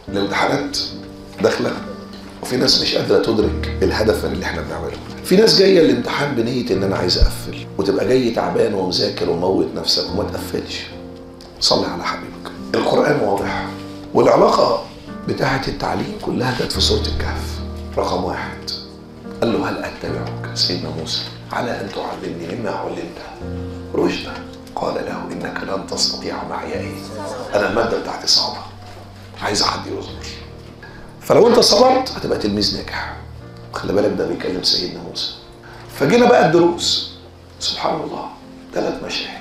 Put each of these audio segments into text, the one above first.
الامتحانات داخله وفي ناس مش قادره تدرك الهدف من اللي احنا بنعمله في ناس جايه الامتحان بنيه ان انا عايز اقفل وتبقى جاي تعبان ومذاكر وموت نفسك وما تقفلش صلي على حبيبك القران واضح والعلاقه بتاعه التعليم كلها جت في سوره الكهف رقم واحد قال له هل اتبعك سيدنا موسى على ان تعلمني مما علمت رشدا قال له انك لن تستطيع معي ايه انا الماده بتاعتي صعبه عايز حد يصبر فلو انت صبرت هتبقى تلميذ ناجح خلي بالك ده بيكلم سيدنا موسى فجينا بقى الدروس سبحان الله ثلاث مشاهد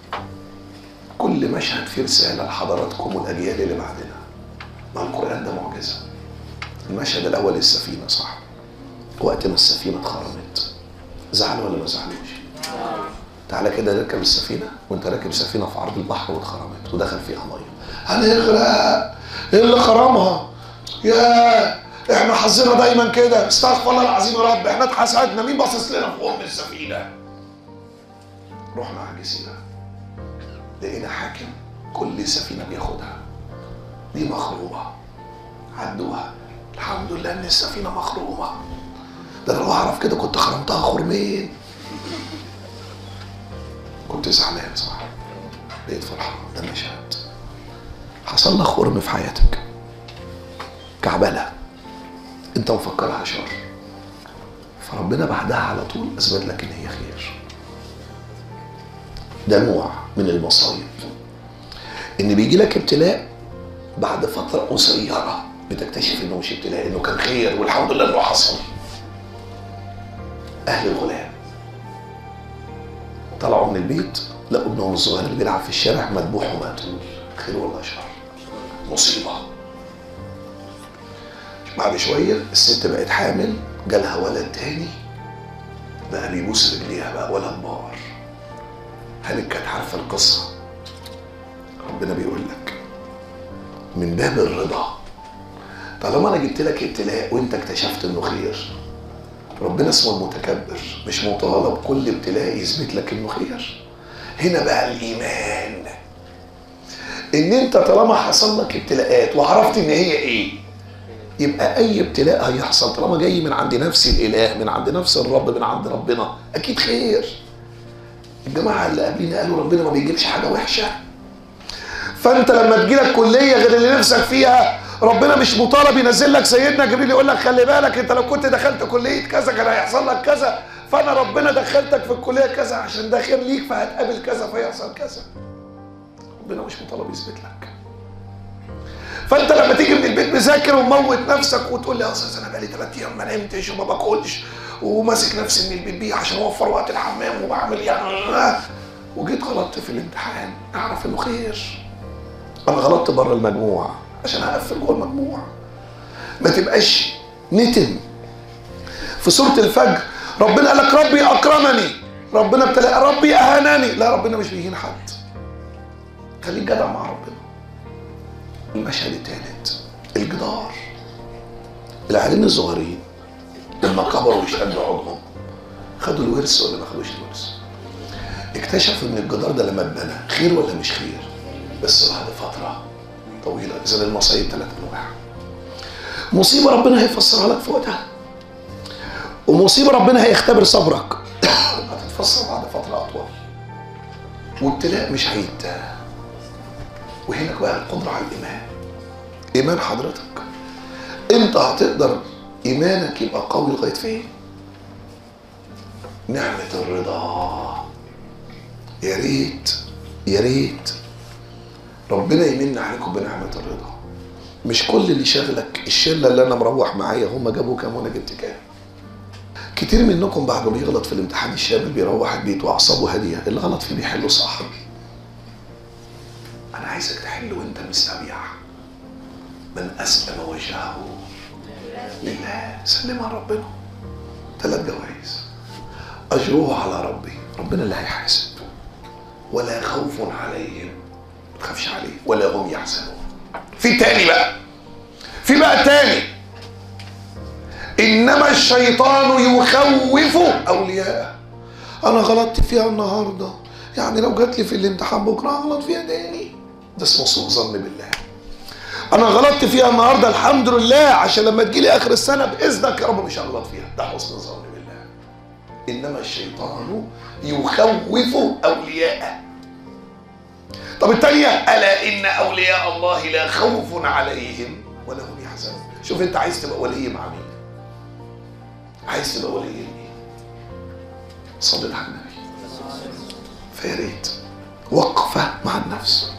كل مشهد فيه رساله لحضراتكم والاجيال اللي بعدنا ما القران ده معجزه المشهد الاول السفينه صح وقت ما السفينه اتخرمت زعل ولا ما زعلوش تعالى كده نركب السفينه وانت راكب سفينه في عرض البحر واتخرمت ودخل فيها ميه هنغرق ايه اللي خرمها يا احنا حظنا دايما كده استغفر الله العظيم يا رب احنا اتحسدنا مين باصص لنا في ام السفينه رحنا على الجزيره لقينا حاكم كل سفينه بياخدها دي مخرومه عدوها الحمد لله ان السفينه مخرومه ده انا لو اعرف كده كنت خرمتها خرمين كنت زعلان صح بقيت فرحان ده مشهد حصل لك خرم في حياتك كعبله انت مفكرها شر فربنا بعدها على طول اثبت لك ان هي خير ده نوع من المصايب ان بيجي لك ابتلاء بعد فتره قصيره بتكتشف انه مش ابتلاء انه كان خير والحمد لله انه حصل اهل الغلام طلعوا من البيت لقوا ابنهم الصغير اللي بيلعب في الشارع مذبوح ومقتول خير ولا شر مصيبه بعد شويه الست بقت حامل جالها ولد تاني بقى بيبوس رجليها بقى ولد بار هل كانت عارفه القصه ربنا بيقول لك من باب الرضا طالما انا جبت لك ابتلاء وانت اكتشفت انه خير ربنا اسمه المتكبر مش مطالب كل ابتلاء يثبت لك انه خير هنا بقى الايمان ان انت طالما حصل لك ابتلاءات وعرفت ان هي ايه يبقى اي ابتلاء هيحصل طالما جاي من عند نفس الاله من عند نفس الرب من عند ربنا اكيد خير الجماعه اللي قبلنا قالوا ربنا ما بيجيبش حاجه وحشه فانت لما تجيلك كليه غير اللي نفسك فيها ربنا مش مطالب ينزل لك سيدنا جبريل يقول لك خلي بالك انت لو كنت دخلت كليه كذا كان هيحصل لك كذا فانا ربنا دخلتك في الكليه كذا عشان ده خير ليك فهتقابل كذا فيحصل كذا ربنا مش مطالب يثبت لك فانت لما تيجي من البيت مذاكر وموت نفسك وتقول لي يا استاذ انا بقالي ثلاث ايام ما نمتش وما باكلش وماسك نفسي من البيت بيه عشان اوفر وقت الحمام وبعمل يعني وجيت غلطت في الامتحان اعرف انه خير انا غلطت بره المجموع عشان اقفل جوه المجموع ما تبقاش نتن في سوره الفجر ربنا قال لك ربي اكرمني ربنا ابتلى ربي اهانني لا ربنا مش بيهين حد خليك جدع مع ربنا المشهد الثالث الجدار العيالين الصغيرين لما كبروا واشتدوا عضهم خدوا الورث ولا ما خدوش الورث اكتشفوا ان الجدار ده لما اتبنى خير ولا مش خير بس بعد فتره طويله اذا المصايب ثلاث انواع مصيبه ربنا هيفسرها لك في وقتها ومصيبه ربنا هيختبر صبرك هتتفسر بعد فتره اطول وابتلاء مش هيت وهنا بقى القدره على الايمان ايمان حضرتك انت هتقدر ايمانك يبقى قوي لغايه فين نعمه الرضا يا ريت يا ريت ربنا يمن عليكم بنعمه الرضا مش كل اللي شاغلك الشله اللي انا مروح معايا هم جابوا كام وانا جبت كام كتير منكم بعد ما بيغلط في الامتحان الشاب بيروح البيت واعصابه هاديه اللي غلط فيه بيحله صح انا عايزك تحل وانت مستبيع من اسلم وجهه لله سلمها ربنا ثلاث جوائز اجره على ربي ربنا اللي هيحاسب ولا خوف عليهم ما تخافش عليه ولا هم يحزنون في تاني بقى في بقى تاني انما الشيطان يخوف اولياءه انا غلطت فيها النهارده يعني لو جات لي في الامتحان بكره هغلط فيها تاني ده اسمه سوء ظن بالله انا غلطت فيها النهارده الحمد لله عشان لما تجيلي اخر السنه باذنك يا رب مش هغلط فيها ده حسن ظن بالله انما الشيطان يخوف اولياءه طب الثانيه الا ان اولياء الله لا خوف عليهم ولا هم يحزنون شوف انت عايز تبقى ولي مع مين عايز تبقى ولي لمين صلي على النبي فيا ريت وقفه مع النفس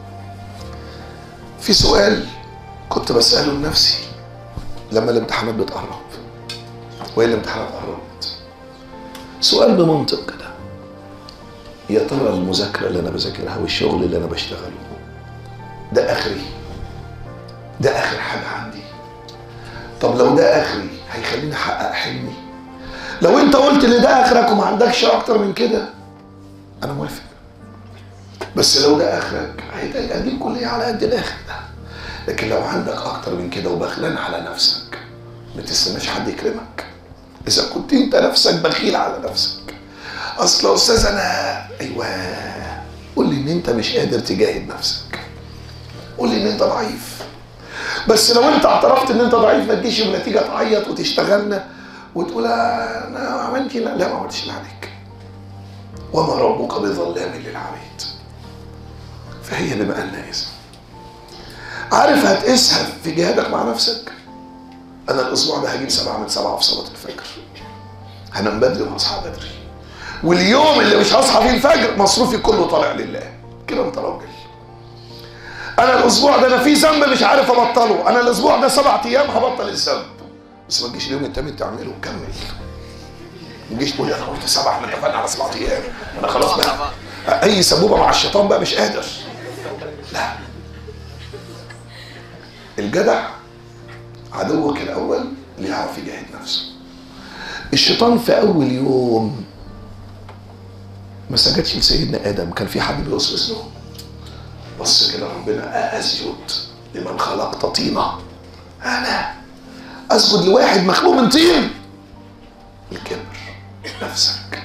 في سؤال كنت بسأله لنفسي لما الامتحانات بتقرب وهي الامتحانات قربت سؤال بمنطق كده يا ترى المذاكرة اللي أنا بذاكرها والشغل اللي أنا بشتغله ده آخري ده آخر حاجة عندي طب لو ده آخري هيخليني أحقق حلمي لو أنت قلت إن ده آخرك وما عندكش أكتر من كده أنا موافق بس لو ده اخرك هيبقى دي الكليه على قد الاخر ده لكن لو عندك اكتر من كده وبخلان على نفسك ما تستناش حد يكرمك اذا كنت انت نفسك بخيل على نفسك اصل يا استاذ انا ايوه قول لي ان انت مش قادر تجاهد نفسك قول لي ان انت ضعيف بس لو انت اعترفت ان انت ضعيف ما تجيش بنتيجه تعيط وتشتغلنا وتقول انا عملت لا لا ما عملتش اللي عليك وما ربك بظلام للعبيد فهي بمقالنا إذا عارف هتقيسها في جهادك مع نفسك أنا الأسبوع ده هجيب سبعة من سبعة في صلاة الفجر هنام بدري وهصحى بدري واليوم اللي مش هصحى فيه الفجر مصروفي كله طالع لله كده أنت راجل أنا الأسبوع ده أنا في ذنب مش عارف أبطله أنا الأسبوع ده سبع أيام هبطل الذنب بس ما تجيش اليوم التاني تعمله كمل ما تجيش تقول أنا قلت سبعة احنا اتفقنا على سبع أيام أنا خلاص بقى أي سبوبة مع الشيطان بقى مش قادر لا الجدع عدوك الاول اللي يعرف يجاهد نفسه الشيطان في اول يوم ما سجدش لسيدنا ادم كان في حد بيوسوس له بص كده ربنا اسجد لمن خلقت طينه انا اسجد لواحد مخلوق من طين الكبر نفسك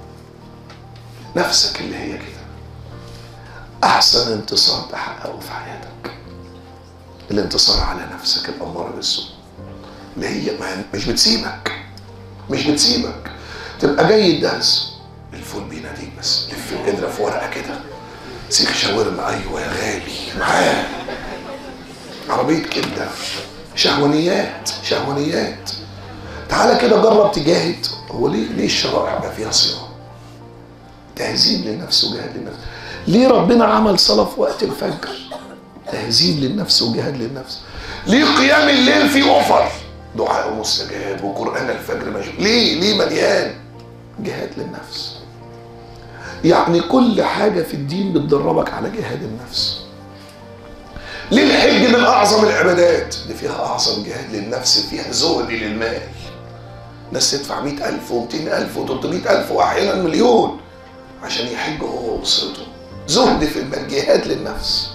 نفسك اللي هي كده احسن انتصار تحققه في حياتك الانتصار على نفسك الاماره بالسوء اللي هي ما مش بتسيبك مش بتسيبك تبقى جاي الدرس الفول بيناديك بس لف القدره في ورقه كده سيخ شاورما ايوه يا غالي معاه عربيه كبده شهوانيات شهوانيات تعالى كده جرب تجاهد هو ليه ليه الشرائع بقى فيها صيام تهذيب للنفس وجهاد للنفس ليه ربنا عمل صلاة في وقت الفجر تهذيب للنفس وجهاد للنفس ليه قيام الليل فيه اوفر دعاء مستجاب وقرآن الفجر مجهول ليه ليه مليان جهاد للنفس يعني كل حاجة في الدين بتدربك على جهاد النفس ليه الحج من أعظم العبادات اللي فيها أعظم جهاد للنفس فيها زهد للمال ناس تدفع مئة ألف ومئتين ألف وتلتمائة ألف وأحيانا مليون عشان يحج هو وأسرته زهد في المال جهاد للنفس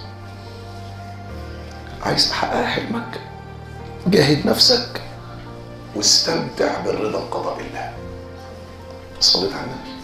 عايز تحقق حلمك جاهد نفسك واستمتع بالرضا بقضاء الله صليت على النبي